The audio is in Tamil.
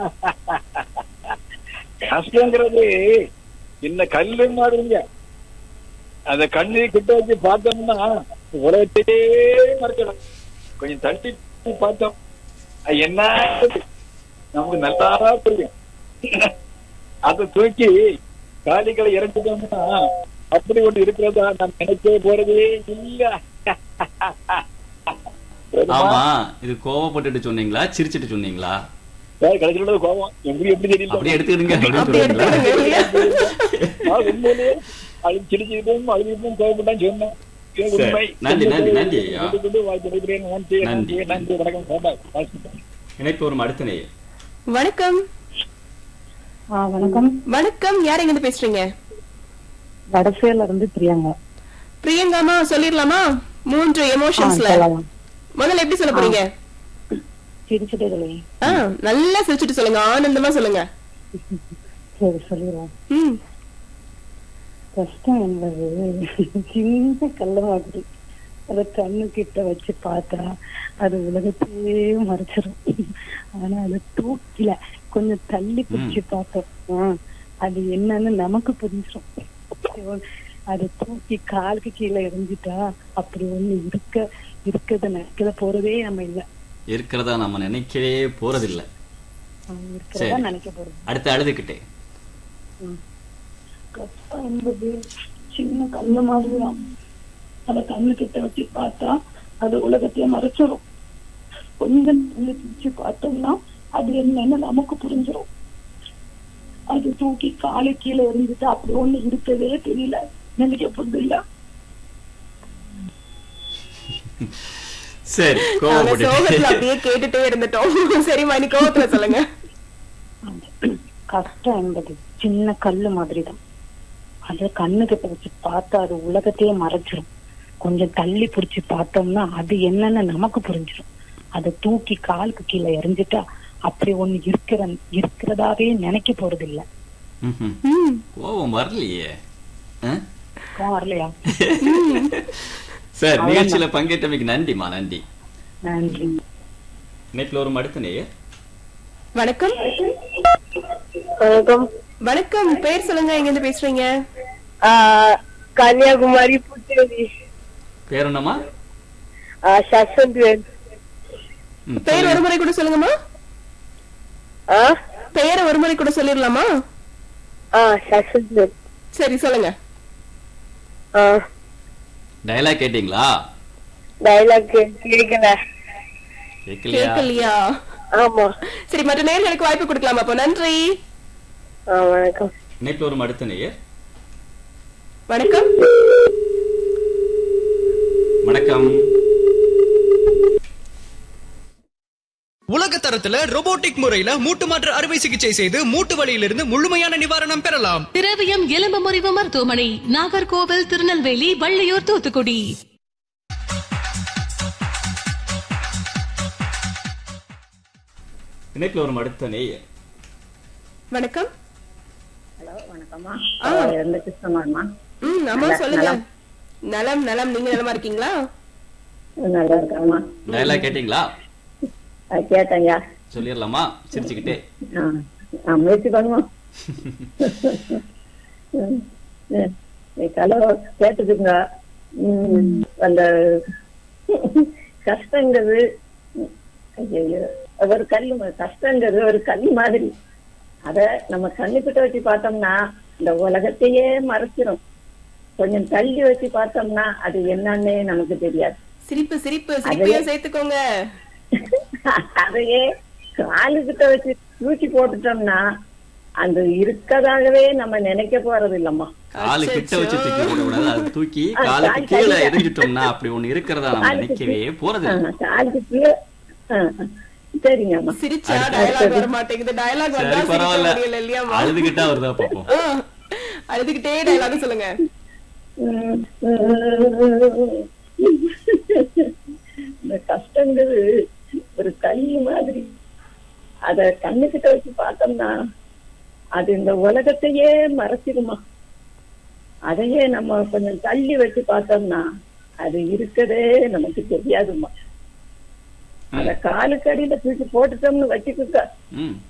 கஷ்டங்கிறது சின்ன கல்லு மாதிரிங்க அந்த கண்ணு கிட்ட வச்சு பார்த்தோம்னா உலகத்தையே மறைச்சிடும் கொஞ்சம் தள்ளி பார்த்தோம் அது என்ன நமக்கு நல்லா புரியும் அதை தூக்கி காலிகளை இறக்கிட்டோம்னா அப்படி ஒண்ணு இருக்கிறதா நம்ம நினைக்கவே போறதே இல்ல ஆமா இது கோவப்பட்டுட்டு சொன்னீங்களா சிரிச்சிட்டு சொன்னீங்களா கடைசியோட கோபம் எப்படி எப்படி தெரியல அப்படியே எடுத்துக்கிடுங்க அப்படின்னு அப்படி சொல்றீங்களா எடுத்துக்கிடுங்க நான் உண்மையிலேயே அழு சிரிச்சுக்கிட்டும் அழுதுகிட்டும் கோபப்பட்டான் சொன்னேன் இது சரி. உண்மை. நன்றி, நன்றி, நன்றி ஐயா. கொண்டு வாய்ப்பு அளிக்கிறேன். நன்றி, நன்றி. நன்றி, நன்றி, வணக்கம் பாபாய். வாழ்த்துக்கள். இணைப்பு வரும் அடுத்த நேயர் வணக்கம் ஆ வணக்கம் வணக்கம் யார் எங்க இருந்து பேசுறீங்க வடசேல இருந்து பிரியாங்க பிரியங்காமா சொல்லிடலாமா மூன்று ஆ, எமோஷன்ஸ்ல சொல்லலாம் முதல்ல எப்படி சொல்ல போறீங்க சிரிச்சுட்டே சொல்லுங்க ஆ, நல்லா சிரிச்சிட்டு சொல்லுங்க ஆனந்தமா சொல்லுங்க சரி சொல்லிடுறேன் ம் கஷ்டம் என்பது சின்ன கல்ல மாதிரி அத கண்ணு கிட்ட வச்சு பார்த்தா அது உலகத்தையே மறைச்சிடும் ஆனா அது தூக்கில கொஞ்சம் தள்ளி பிடிச்சு பார்த்தோம் ஆ, அது என்னன்னு நமக்கு புரிஞ்சிடும் அது தூக்கி காலுக்கு கீழே எரிஞ்சிட்டா அப்படி ஒண்ணு இருக்க இருக்கிறத நினைக்கிற போறதே நம்ம இல்ல இருக்கிறதா நம்ம நினைக்கவே போறதில்ல ஆ, இருக்கிறதா சரி. நினைக்க போறது அடுத்து அழுதுகிட்டே கஷ்டம் என்பது சின்ன கல்லு மாதிரிதான் அத கண்ணு கிட்ட வச்சு பார்த்தா அது உலகத்தையே மறைச்சிடும் கொஞ்சம் தள்ளி பிடிச்சு பார்த்தோம்னா அது என்னன்னு நமக்கு புரிஞ்சிடும் அது தூக்கி காலு கீழே எறிஞ்சிட்டு அப்படி ஒண்ணு இருக்கவே தெரியல நினைக்க போறது இல்ல சரி நாங்க சோகத்துல கோவப்பட்டுட்டு அப்படியே கேட்டுட்டே இருந்துட்டோம் சரிம்மா நீ கோவத்துல சொல்லுங்க கஷ்டம் என்பது சின்ன கல்லு மாதிரிதான் அத கண்ணு கிட்ட வச்சு பார்த்தா அது உலகத்தையே மறைச்சிடும் கொஞ்சம் தள்ளி புடிச்சு பார்த்தோம்னா அது என்னன்னு நமக்கு புரிஞ்சிடும் அதை தூக்கி காலுக்கு கீழே எறிஞ்சிட்டா அப்படி ஒண்ணு இருக்கிற இருக்கிறதாவே நினைக்க போறது இல்ல ம்ஹும். ம் கோவம் வரலையே ஆ? கோவம் வரலையா சரி நிகழ்ச்சியில பங்கேற்றமைக்கு நன்றிமா நன்றி நன்றி இணைப்பில் வரும் அடுத்த நேயர் வணக்கம் வணக்கம் வணக்கம் பேர் சொல்லுங்க எங்க இருந்து பேசுறீங்க ஆஹ் கன்னியாகுமரி புத்தேரி பேர் என்னம்மா சசந்த்வேல் ம், பேர் சொல்லுங்க. ஒரு முறை கூட சொல்லுங்கம்மா பெயரை ஒரு முறை கூட சொல்லிடலாமா சசந்த்வேல் சரி சொல்லுங்க டயலாக் கேட்டீங்களா டைலாக் கேட்கல கேட்கலையா கேட்கலையா ஆமா சரி மற்ற நேர்களுக்கு வாய்ப்பு கொடுக்கலாமா அப்போ நன்றி ஆ, வணக்கம் இணைப்பில் வரும் அடுத்த நேயர் வணக்கம் வணக்கம் உலக தரத்துல robotic முறையில மூட்டு மாற்று அறுவை சிகிச்சை செய்து மூட்டு வலியிலிருந்து முழுமையான நிவாரணம் பெறலாம் திரவியம் எலும்பு முறிவு மருத்துவமனை நாகர்கோவில் திருநெல்வேலி வள்ளியூர் தூத்துக்குடி இணைப்பில் வரும் அடுத்த நேயர் வணக்கம் ஹலோ வணக்கம்மா ஆ. இருந்து கிருஷ்ணமாமா ம் அம்மா சொல்லுங்க நலம் நலம் நீங்க நலமா இருக்கீங்களா நல்லா இருக்காமா டயலாக் கேட்டீங்களா கேட்டேங்க சொல்லிடலாமா சிரிச்சுக்கிட்டே முயற்சி பண்ணுவோம் ஹலோ கேட்டுக்குங்க ம், அந்த கஷ்டங்கிறது ஐயையோ, ஒரு கல் மா- கஷ்டங்கிறது ஒரு கல் மாதிரி அத நம்ம கண்ணுக்கிட்ட வச்சு பார்த்தோம்னா இந்த உலகத்தையே மறைச்சிரும் கொஞ்சம் தள்ளி வச்சு பார்த்தோம்னா அது என்னன்னே நமக்கு தெரியாது சிரிப்பு சிரிப்பு சிரிப்பையும் சேர்த்துக்கோங்க அதையே காலுக்கிட்ட வச்சு தூக்கி போட்டுட்டோம்னா அந்த இருக்கதாகவே நம்ம நினைக்க போறது இல்லம்மா காலு கிட்ட வச்சு அச்சச்சோ. தூக்கி போடக்கூடாது அது தூக்கி ஆ, காலுக்கு கால் கீழே கீழே. எரிஞ்சிட்டோம்னா அப்படி ஒண்ணு இருக்கிறதா நம்ம காலுக்கு நினைக்கவே போறது ஆ, இல்ல. காலுக்கு கீழே ஆ, ஆ. சரிங்கம்மா சிரிச்சா அடுத்தது. டயலாக் வர மாட்டேங்குது டயலாக் வந்தா சரி சிரிக்க பரவாயில்ல முடியல இல்லையாமா அழுதுகிட்டா வருதா பாப்போம் ஆ, அழுதுகிட்டே டயலாக் சொல்லுங்க ம், இந்த கஷ்டங்கிறது ஒரு கல் மாதிரி அத கண்ணுக்கிட்ட வச்சு பார்த்தோம்னா அது இந்த உலகத்தையே மறைச்சிருமா அதையே நம்ம கொஞ்சம் தள்ளி வச்சு பார்த்தோம்னா அது இருக்கதே நமக்கு தெரியாதுமா அத காலுக்கு அடியில தூக்கி போட்டுட்டோம்னு வச்சுக்கோங்க ம்